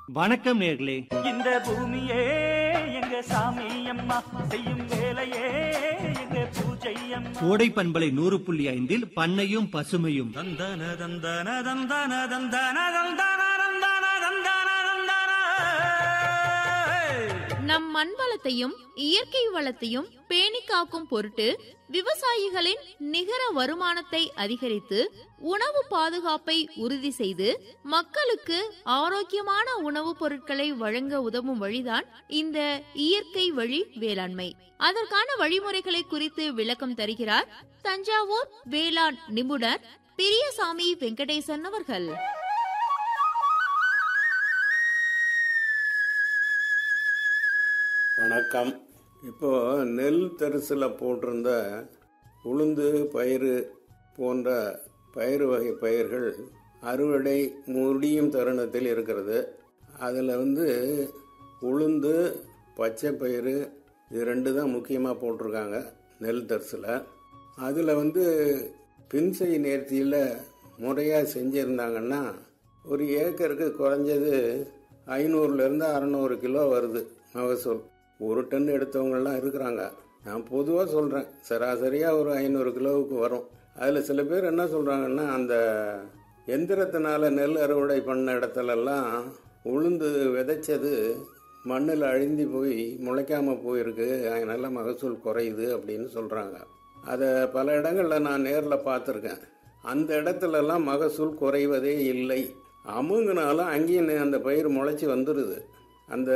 வணக்கம் நேர்களே இந்த பூமியே எங்க சாமி அம்மா செய்யும் வேலையே எங்க பூஜை அம்மா கோடை பண்பலை நூறு புள்ளி ஐந்தில் பண்ணையும் பசுமையும் தந்தன தந்தன தந்தன தந்தன தந்தன தந்தன தந்தன தந்தன நம் மண் வளத்தையும் இயற்கை வளத்தையும் பேணி காக்கும் பொருட்டு விவசாயிகளின் நிகர வருமானத்தை அதிகரித்து உணவு பாதுகாப்பை உறுதி செய்து மக்களுக்கு ஆரோக்கியமான உணவுப் பொருட்களை வழங்க உதவும் வழிதான் இந்த இயற்கை வழி வேளாண்மை அதற்கான வழிமுறைகளை குறித்து விளக்கம் தருகிறார் தஞ்சாவூர் வேளாண் நிபுணர் பெரியசாமி வெங்கடேசன் அவர்கள் வணக்கம் இப்போ நெல் தரிசில் போட்டிருந்த உளுந்து பயிறு போன்ற பயிறு வகை பயிர்கள் அறுவடை முடியும் தருணத்தில் இருக்கிறது அதில் வந்து உளுந்து பச்சை பயிறு இது ரெண்டு தான் முக்கியமாக போட்டிருக்காங்க நெல் தரிசில் அதில் வந்து பின்சை நேர்த்தியில் முறையாக செஞ்சுருந்தாங்கன்னா ஒரு ஏக்கருக்கு குறைஞ்சது ஐநூறுலேருந்து அறநூறு கிலோ வருது மகசூல் ஒரு டன் எடுத்தவங்கெல்லாம் இருக்கிறாங்க நான் பொதுவாக சொல்கிறேன் சராசரியாக ஒரு ஐநூறு கிலோவுக்கு வரும் அதில் சில பேர் என்ன சொல்கிறாங்கன்னா அந்த எந்திரத்தினால நெல் அறுவடை பண்ண இடத்துலலாம் உளுந்து விதைச்சது மண்ணில் அழிந்து போய் முளைக்காம போயிருக்கு அதனால மகசூல் குறையுது அப்படின்னு சொல்கிறாங்க அதை பல இடங்களில் நான் நேரில் பார்த்துருக்கேன் அந்த இடத்துலலாம் மகசூல் குறைவதே இல்லை அமுங்கினாலும் அங்கேயும் அந்த பயிர் முளைச்சி வந்துடுது அந்த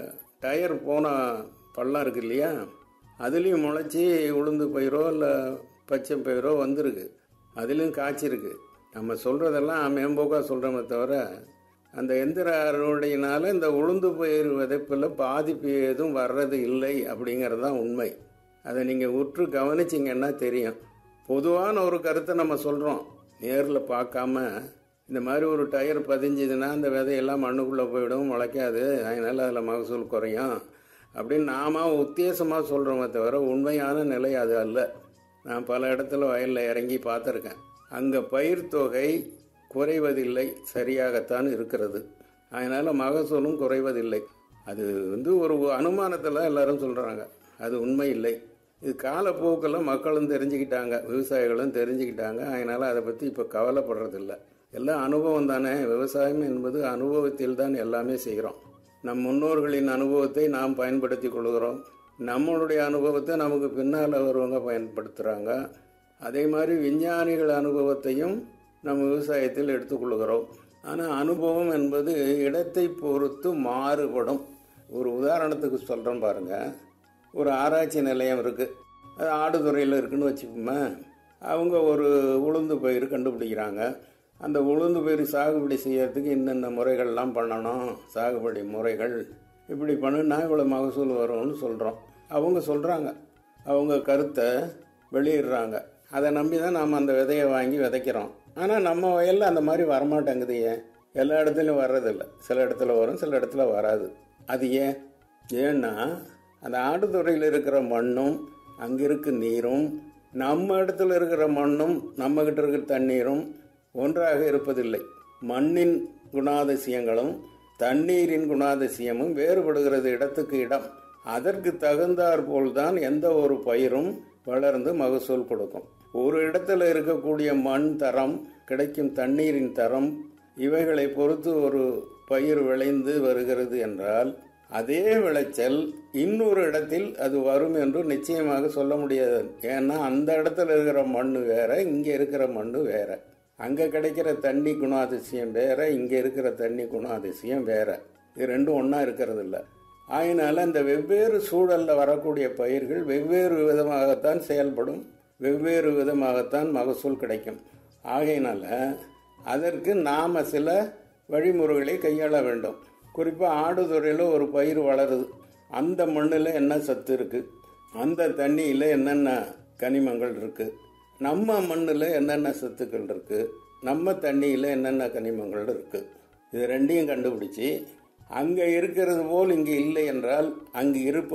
டயர் போன பள்ளம் இருக்கு இல்லையா அதுலேயும் முளைச்சி உளுந்து பயிரோ இல்லை பச்சை பயிரோ வந்திருக்கு அதுலேயும் காய்ச்சிருக்கு நம்ம சொல்கிறதெல்லாம் மேம்போக்காக சொல்கிறோமே தவிர அந்த எந்திர அறுவடையினால இந்த உளுந்து பயிர் விதைப்பில் பாதிப்பு எதுவும் வர்றது இல்லை அப்படிங்கிறது தான் உண்மை அதை நீங்கள் உற்று கவனிச்சிங்கன்னா தெரியும் பொதுவான ஒரு கருத்தை நம்ம சொல்கிறோம் நேரில் பார்க்காம இந்த மாதிரி ஒரு டயர் பதிஞ்சுதுன்னா அந்த விதையெல்லாம் மண்ணுக்குள்ளே போயிடும் முளைக்காது அதனால் அதில் மகசூல் குறையும் அப்படின்னு நாம உத்தேசமாக சொல்கிறோமே தவிர உண்மையான நிலை அது அல்ல நான் பல இடத்துல வயலில் இறங்கி பார்த்துருக்கேன் அங்கே பயிர் தொகை குறைவதில்லை சரியாகத்தான் இருக்கிறது அதனால் மகசூலும் குறைவதில்லை அது வந்து ஒரு அனுமானத்தில் எல்லாரும் சொல்கிறாங்க அது உண்மை இல்லை இது காலப்போக்கில் மக்களும் தெரிஞ்சுக்கிட்டாங்க விவசாயிகளும் தெரிஞ்சுக்கிட்டாங்க அதனால் அதை பற்றி இப்போ கவலைப்படுறதில்ல எல்லாம் அனுபவம் தானே விவசாயம் என்பது அனுபவத்தில் தான் எல்லாமே செய்கிறோம் நம் முன்னோர்களின் அனுபவத்தை நாம் பயன்படுத்தி கொள்கிறோம் நம்மளுடைய அனுபவத்தை நமக்கு பின்னால் வருவங்க பயன்படுத்துகிறாங்க அதே மாதிரி விஞ்ஞானிகள் அனுபவத்தையும் நம்ம விவசாயத்தில் எடுத்துக்கொள்கிறோம் ஆனால் அனுபவம் என்பது இடத்தை பொறுத்து மாறுபடும் ஒரு உதாரணத்துக்கு சொல்கிறேன் பாருங்கள் ஒரு ஆராய்ச்சி நிலையம் இருக்குது அது ஆடுதுறையில் இருக்குன்னு வச்சுப்போமே அவங்க ஒரு உளுந்து பயிர் கண்டுபிடிக்கிறாங்க அந்த உளுந்து பயிர் சாகுபடி செய்யறதுக்கு இன்னென்ன முறைகள்லாம் பண்ணணும் சாகுபடி முறைகள் இப்படி பண்ணுனா இவ்வளோ மகசூல் வரும்னு சொல்கிறோம் அவங்க சொல்கிறாங்க அவங்க கருத்தை வெளியிடுறாங்க அதை நம்பி தான் நாம் அந்த விதையை வாங்கி விதைக்கிறோம் ஆனால் நம்ம வயலில் அந்த மாதிரி வரமாட்டேங்குது ஏன் எல்லா இடத்துலையும் வர்றதில்ல சில இடத்துல வரும் சில இடத்துல வராது அது ஏன் ஏன்னா அந்த ஆடுதுறையில் இருக்கிற மண்ணும் அங்கே இருக்க நீரும் நம்ம இடத்துல இருக்கிற மண்ணும் நம்மகிட்ட இருக்கிற தண்ணீரும் ஒன்றாக இருப்பதில்லை மண்ணின் குணாதிசயங்களும் தண்ணீரின் குணாதிசயமும் வேறுபடுகிறது இடத்துக்கு இடம் அதற்கு தகுந்தாற் போல்தான் எந்த ஒரு பயிரும் வளர்ந்து மகசூல் கொடுக்கும் ஒரு இடத்துல இருக்கக்கூடிய மண் தரம் கிடைக்கும் தண்ணீரின் தரம் இவைகளை பொறுத்து ஒரு பயிர் விளைந்து வருகிறது என்றால் அதே விளைச்சல் இன்னொரு இடத்தில் அது வரும் என்று நிச்சயமாக சொல்ல முடியாது ஏன்னா அந்த இடத்துல இருக்கிற மண் வேற இங்கே இருக்கிற மண் வேற அங்கே கிடைக்கிற தண்ணி குணாதிசயம் வேற இங்கே இருக்கிற தண்ணி குணாதிசயம் வேற இது ரெண்டும் ஒன்றா இருக்கிறது இல்லை ஆயினால இந்த வெவ்வேறு சூழலில் வரக்கூடிய பயிர்கள் வெவ்வேறு விதமாகத்தான் செயல்படும் வெவ்வேறு விதமாகத்தான் மகசூல் கிடைக்கும் ஆகையினால அதற்கு நாம் சில வழிமுறைகளை கையாள வேண்டும் குறிப்பாக ஆடுதுறையில் ஒரு பயிர் வளருது அந்த மண்ணில் என்ன சத்து இருக்குது அந்த தண்ணியில் என்னென்ன கனிமங்கள் இருக்குது நம்ம மண்ணில் என்னென்ன சத்துக்கள் இருக்குது நம்ம தண்ணியில் என்னென்ன கனிமங்கள் இருக்குது இது ரெண்டையும் கண்டுபிடிச்சி அங்கே இருக்கிறது போல் இங்கே இல்லை என்றால் அங்கு இருப்ப